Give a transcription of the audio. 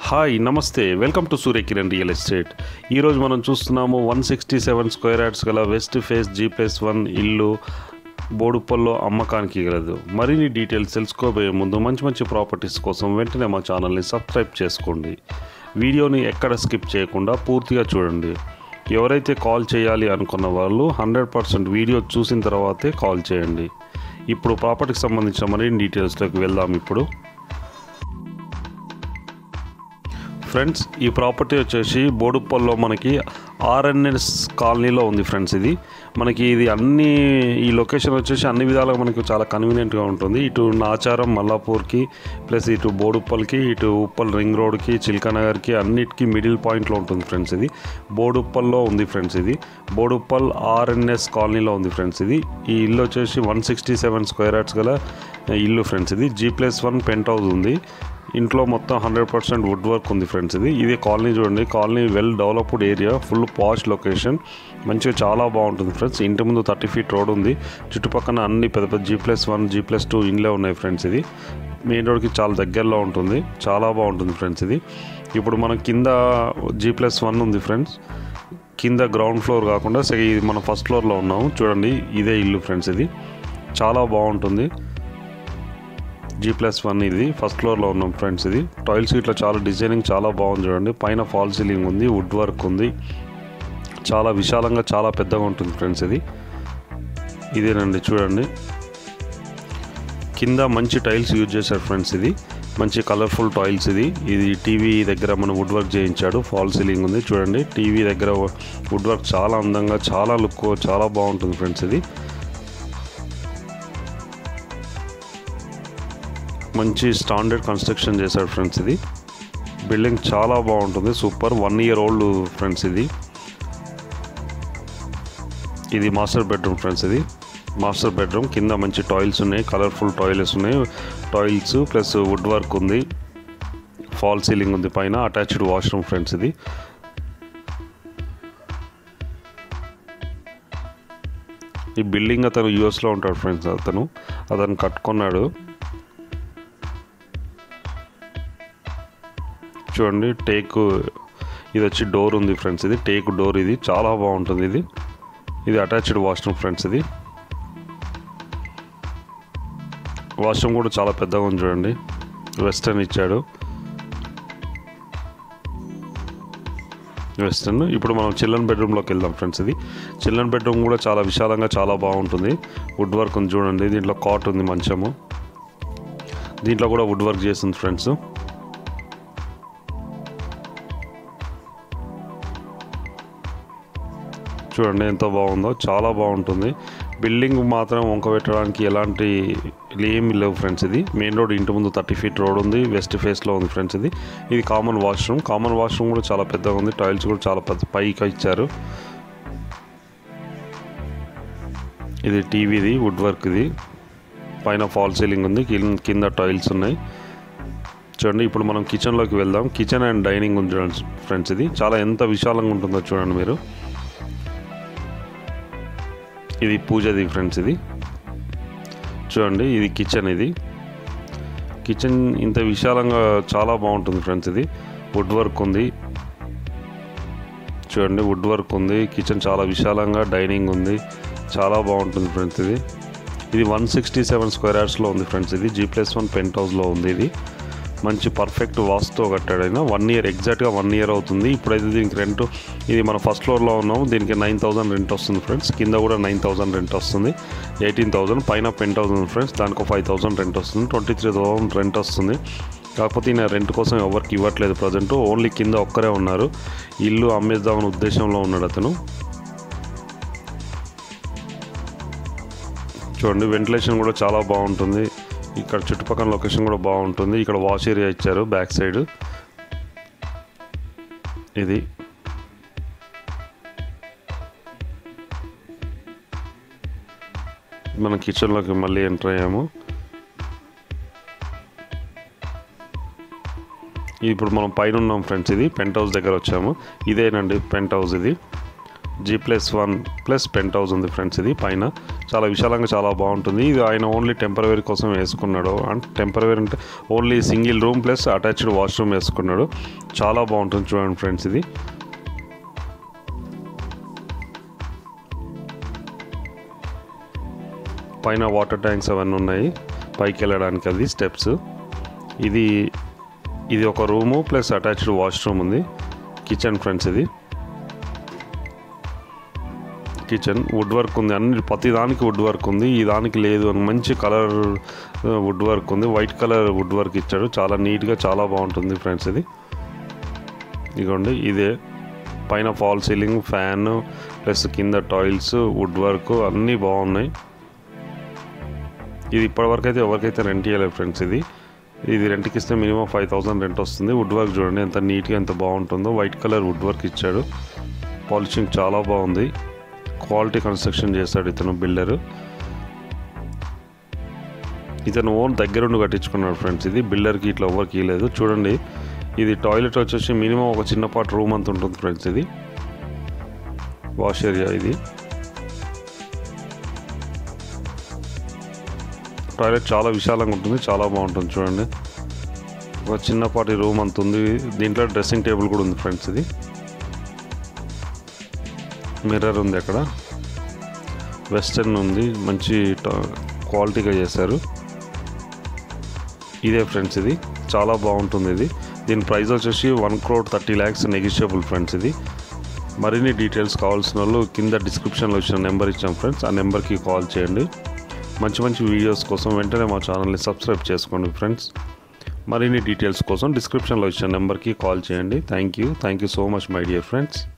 hi namaste welcome to Suryakiran real estate ఈరోజు మనం చూస్తున్నాము one sixty seven square yards గల west face G plus one ఇల్లు బోడుప్పల్లో అమ్మకానికి గలదు మరిన్ని డీటెయిల్స్ తెలుసుకోబోయే ముందు మంచి మంచి ప్రాపర్టీస్ కోసం వెంటనే మా ఛానల్ని సబ్స్క్రైబ్ చేసుకోండి వీడియోని ఎక్కడ స్కిప్ చేయకుండా పూర్తిగా చూడండి ఎవరైతే కాల్ చేయాలి అనుకున్న వాళ్ళు హండ్రెడ్ పర్సెంట్ వీడియో చూసిన తర్వాతే కాల్ చేయండి ఇప్పుడు ప్రాపర్టీకి సంబంధించిన మరిన్ని డీటెయిల్స్లోకి వెళ్దాం ఇప్పుడు ఫ్రెండ్స్ ఈ ప్రాపర్టీ వచ్చేసి బోడుప్పల్లో మనకి ఆర్ఎన్ఎస్ కాలనీలో ఉంది ఫ్రెండ్స్ ఇది మనకి ఇది అన్ని ఈ లొకేషన్ వచ్చేసి అన్ని విధాలుగా మనకు చాలా కన్వీనియంట్గా ఉంటుంది ఇటు నాచారం మల్లాపూర్కి ప్లస్ ఇటు బోడుప్పల్కి ఇటు ఉప్పల్ రింగ్ రోడ్కి చిల్కానగర్కి అన్నిటికీ మిడిల్ పాయింట్లో ఉంటుంది ఫ్రెండ్స్ ఇది బోడుప్పల్లో ఉంది ఫ్రెండ్స్ ఇది బోడుప్పల్ ఆర్ఎన్ఎస్ కాలనీలో ఉంది ఫ్రెండ్స్ ఇది ఈ ఇల్లు వచ్చేసి one sixty seven square yards గల ఇల్లు ఫ్రెండ్స్ ఇది G plus one pent house ఉంది ఇంట్లో మొత్తం హండ్రెడ్ పర్సెంట్ వుడ్ వర్క్ ఉంది ఫ్రెండ్స్ ఇది ఇది కాలనీ చూడండి colony well developed area full posh location మంచిగా చాలా బాగుంటుంది ఫ్రెండ్స్ ఇంటి ముందు థర్టీ ఫీట్ రోడ్ ఉంది చుట్టుపక్కల అన్ని పెద్ద పెద్ద G plus one G plus two ఇండ్లే ఉన్నాయి ఫ్రెండ్స్ ఇది మెయిన్ రోడ్కి చాలా దగ్గరలో ఉంటుంది చాలా బాగుంటుంది ఫ్రెండ్స్ ఇది ఇప్పుడు మనం కింద జీ ప్లస్ వన్ ఉంది ఫ్రెండ్స్ కింద గ్రౌండ్ ఫ్లోర్ కాకుండా సే- ఇది మనం ఫస్ట్ ఫ్లోర్లో ఉన్నాము చూడండి ఇదే ఇల్లు ఫ్రెండ్స్ ఇది చాలా బాగుంటుంది జీ ప్లస్ వన్ ఇది ఫస్ట్ ఫ్లోర్లో ఉన్నాం ఫ్రెండ్స్ ఇది టాయిల్స్ ఇట్లా చాలా డిజైనింగ్ చాలా బాగుంది చూడండి పైన ఫాల్ సీలింగ్ ఉంది వుడ్ వర్క్ ఉంది చాలా విశాలంగా చాలా పెద్దగా ఉంటుంది ఫ్రెండ్స్ ఇది ఇదేనండి చూడండి కింద మంచి టైల్స్ యూజ్ చేశారు ఫ్రెండ్స్ ఇది మంచి కలర్ఫుల్ టైల్స్ ఇది ఇది టీవీ దగ్గర మన వుడ్ వర్క్ చేయించాడు ఫాల్ సీలింగ్ ఉంది చూడండి టీవీ దగ్గర వుడ్ వర్క్ చాలా అందంగా చాలా లుక్ చాలా బాగుంటుంది ఫ్రెండ్స్ ఇది మంచి స్టాండర్డ్ కన్స్ట్రక్షన్ చేశాడు ఫ్రెండ్స్ ఇది బిల్డింగ్ చాలా బాగుంటుంది super one year old friends ఇది ఇది మాస్టర్ బెడ్రూమ్ ఫ్రెండ్స్ ఇది మాస్టర్ బెడ్రూమ్ కింద మంచి టాయిల్స్ ఉన్నాయి కలర్ఫుల్ టాయిలెట్స్ ఉన్నాయి టాయిల్స్ ప్లస్ వుడ్ వర్క్ ఉంది ఫాల్ సీలింగ్ ఉంది పైన అటాచ్డ్ వాష్రూమ్ ఫ్రెండ్స్ ఇది ఈ బిల్డింగ్ అతను యూఎస్లో ఉంటాడు ఫ్రెండ్స్ అతను అతను కట్టుకున్నాడు చూడండి టేక్ ఇది వచ్చి డోర్ ఉంది ఫ్రెండ్స్ ఇది టేక్ డోర్ ఇది చాలా బాగుంటుంది ఇది ఇది అటాచ్డ్ వాష్రూమ్ ఫ్రెండ్స్ ఇది వాష్రూమ్ కూడా చాలా పెద్దగా ఉంది చూడండి వెస్టర్న్ ఇచ్చాడు వెస్టర్న్ ఇప్పుడు మనం చిల్డ్రన్ బెడ్రూమ్లోకి వెళ్దాం ఫ్రెండ్స్ ఇది చిల్డ్రన్ బెడ్రూమ్ కూడా చాలా విశాలంగా చాలా బాగుంటుంది వుడ్ వర్క్ ఉంది చూడండి దీంట్లో కాట్ ఉంది మంచము దీంట్లో కూడా వుడ్ వర్క్ చేస్తుంది ఫ్రెండ్స్ చూడండి ఎంత బాగుందో చాలా బాగుంటుంది బిల్డింగ్ మాత్రం వంక పెట్టడానికి ఎలాంటి ఏమి లేవు ఫ్రెండ్స్ ఇది మెయిన్ రోడ్ ఇంటి ముందు థర్టీ ఫీట్ రోడ్ ఉంది వెస్ట్ ఫేస్లో ఉంది ఫ్రెండ్స్ ఇది ఇది కామన్ వాష్రూమ్ కామన్ వాష్రూమ్ కూడా చాలా పెద్దగా ఉంది టైల్స్ కూడా చాలా పెద్ద పైకి ఇచ్చారు ఇది టీవీది వుడ్ వర్క్ ఇది పైన ఫాల్ సీలింగ్ ఉంది కింద- కింద టైల్స్ ఉన్నాయి చూడండి ఇప్పుడు మనం కిచెన్లోకి వెళ్దాం కిచెన్ అండ్ డైనింగ్ ఉంది చూడండి ఫ్రెండ్స్ ఇది చాలా ఎంత విశాలంగా ఉంటుందో చూడండి మీరు ఇది పూజది ఫ్రెండ్స్ ఇది చూడండి ఇది కిచెన్ ఇది కిచెన్ ఇంత విశాలంగా చాలా బాగుంటుంది ఫ్రెండ్స్ ఇది వుడ్ వర్క్ ఉంది చూడండి వుడ్ వర్క్ ఉంది కిచెన్ చాలా విశాలంగా డైనింగ్ ఉంది చాలా బాగుంటుంది ఫ్రెండ్స్ ఇది ఇది వన్ సిక్స్టీ సెవెన్ స్క్వేర్ యార్డ్స్లో ఉంది ఫ్రెండ్స్ ఇది జీ ప్లస్ వన్ పెంట్ హౌస్లో ఉంది ఇది మంచి పర్ఫెక్ట్ వాస్తుతో కట్టాడు ఆయన వన్ ఇయర్ ఎగ్జాక్ట్గా వన్ ఇయర్ అవుతుంది ఇప్పుడైతే దీనికి రెంట్ ఇది మన ఫస్ట్ ఫ్లోర్లో ఉన్నాము దీనికి నైన్ థౌసండ్ రెంట్ వస్తుంది ఫ్రెండ్స్ కింద కూడా నైన్ థౌసండ్ రెంట్ వస్తుంది ఎయిటీన్ థౌసండ్ పైన పెంట్ అవుతుంది ఫ్రెండ్స్ దానికి ఫైవ్ థౌసండ్ రెంట్ వస్తుంది ట్వంటీ త్రీ థౌసండ్ రెంట్ వస్తుంది కాకపోతే ఈయన రెంట్ కోసం ఎవరికి ఇవ్వట్లేదు ప్రజెంట్ ఓన్లీ కింద ఒక్కరే ఉన్నారు ఇల్లు అమ్మేద్దామనే ఉద్దేశంలో ఉన్నాడు అతను చూడండి వెంటిలేషన్ కూడా చాలా బాగుంటుంది ఇక్కడ చుట్టుపక్కల లొకేషన్ కూడా బాగుంటుంది ఇక్కడ వాష్ ఏరియా ఇచ్చారు బ్యాక్ సైడ్ ఇది మనం కిచెన్లోకి మళ్ళీ ఎంటర్ అయ్యాము ఇప్పుడు మనం పైన ఉన్నాం ఫ్రెండ్స్ ఇది పెంట్ హౌస్ దగ్గర వచ్చాము ఇదేనండి పెంట్ హౌస్ ఇది G plus one plus pent house ఉంది ఫ్రెండ్స్ ఇది పైన చాలా విశాలంగా చాలా బాగుంటుంది ఇది ఆయన ఓన్లీ టెంపరవరీ కోసం వేసుకున్నాడు అంటే టెంపరవరీ అంటే only single room plus attached washroom వేసుకున్నాడు చాలా బాగుంటుంది చూడండి ఫ్రెండ్స్ ఇది పైన వాటర్ ట్యాంక్స్ అవన్నీ ఉన్నాయి పైకి వెళ్ళడానికి అది స్టెప్స్ ఇది ఇది ఒక రూము ప్లస్ అటాచ్డ్ వాష్రూమ్ ఉంది కిచెన్ ఫ్రెండ్స్ ఇది కిచెన్ వుడ్ వర్క్ ఉంది అన్ని ప్రతి దానికి వుడ్ వర్క్ ఉంది ఈ దానికి లేదు అని మంచి కలర్ వుడ్ వర్క్ ఉంది వైట్ కలర్ వుడ్ వర్క్ ఇచ్చాడు చాలా నీట్గా చాలా బాగుంటుంది ఫ్రెండ్స్ ఇది ఇదిగోండి ఇదే పైన ఫాల్ సీలింగ్ ఫ్యాన్ ప్లస్ కింద టాయిల్స్ వుడ్ వర్క్ అన్నీ బాగున్నాయి ఇది ఇప్పటివరకు అయితే ఎవరికైతే రెంట్ ఇవ్వలేదు ఫ్రెండ్స్ ఇది ఇది రెంట్కి ఇస్తే మినిమం ఫైవ్ థౌసండ్ రెంట్ వస్తుంది వుడ్ వర్క్ చూడండి ఎంత నీట్గా ఎంత బాగుంటుందో వైట్ కలర్ వుడ్ వర్క్ ఇచ్చాడు పాలిషింగ్ చాలా బాగుంది క్వాలిటీ కన్స్ట్రక్షన్ చేశాడు ఇతను బిల్డర్ ఇతను ఓన్ దగ్గరుండి కట్టించుకున్నాడు ఫ్రెండ్స్ ఇది బిల్డర్కి ఇట్లా ఎవరికి లేదు చూడండి ఇది టాయిలెట్ వచ్చేసి మినిమం ఒక చిన్నపాటి రూమ్ అంత ఉంటుంది ఫ్రెండ్స్ ఇది వాష్ ఏరియా ఇది టాయిలెట్ చాలా విశాలంగా ఉంటుంది చాలా బాగుంటుంది చూడండి ఒక చిన్నపాటి రూమ్ అంత ఉంది దీంట్లో డ్రెస్సింగ్ టేబుల్ కూడా ఉంది ఫ్రెండ్స్ ఇది మిర్రర్ ఉంది అక్కడ వెస్టర్న్ ఉంది మంచి క్వాలిటీగా చేశారు ఇదే ఫ్రెండ్స్ ఇది చాలా బాగుంటుంది ఇది దీని ప్రైస్ వచ్చేసి one crore thirty lakhs negotiable friends ఇది మరిన్ని డీటెయిల్స్ కావాల్సిన వాళ్ళు కింద డిస్క్రిప్షన్లో ఇచ్చిన నెంబర్ ఇచ్చాం ఫ్రెండ్స్ ఆ నెంబర్కి కాల్ చేయండి మంచి మంచి వీడియోస్ కోసం వెంటనే మా ఛానల్ని సబ్స్క్రైబ్ చేసుకోండి ఫ్రెండ్స్ మరిన్ని డీటెయిల్స్ కోసం డిస్క్రిప్షన్లో ఇచ్చిన నెంబర్కి కాల్ చేయండి thank you thank you so much my dear friends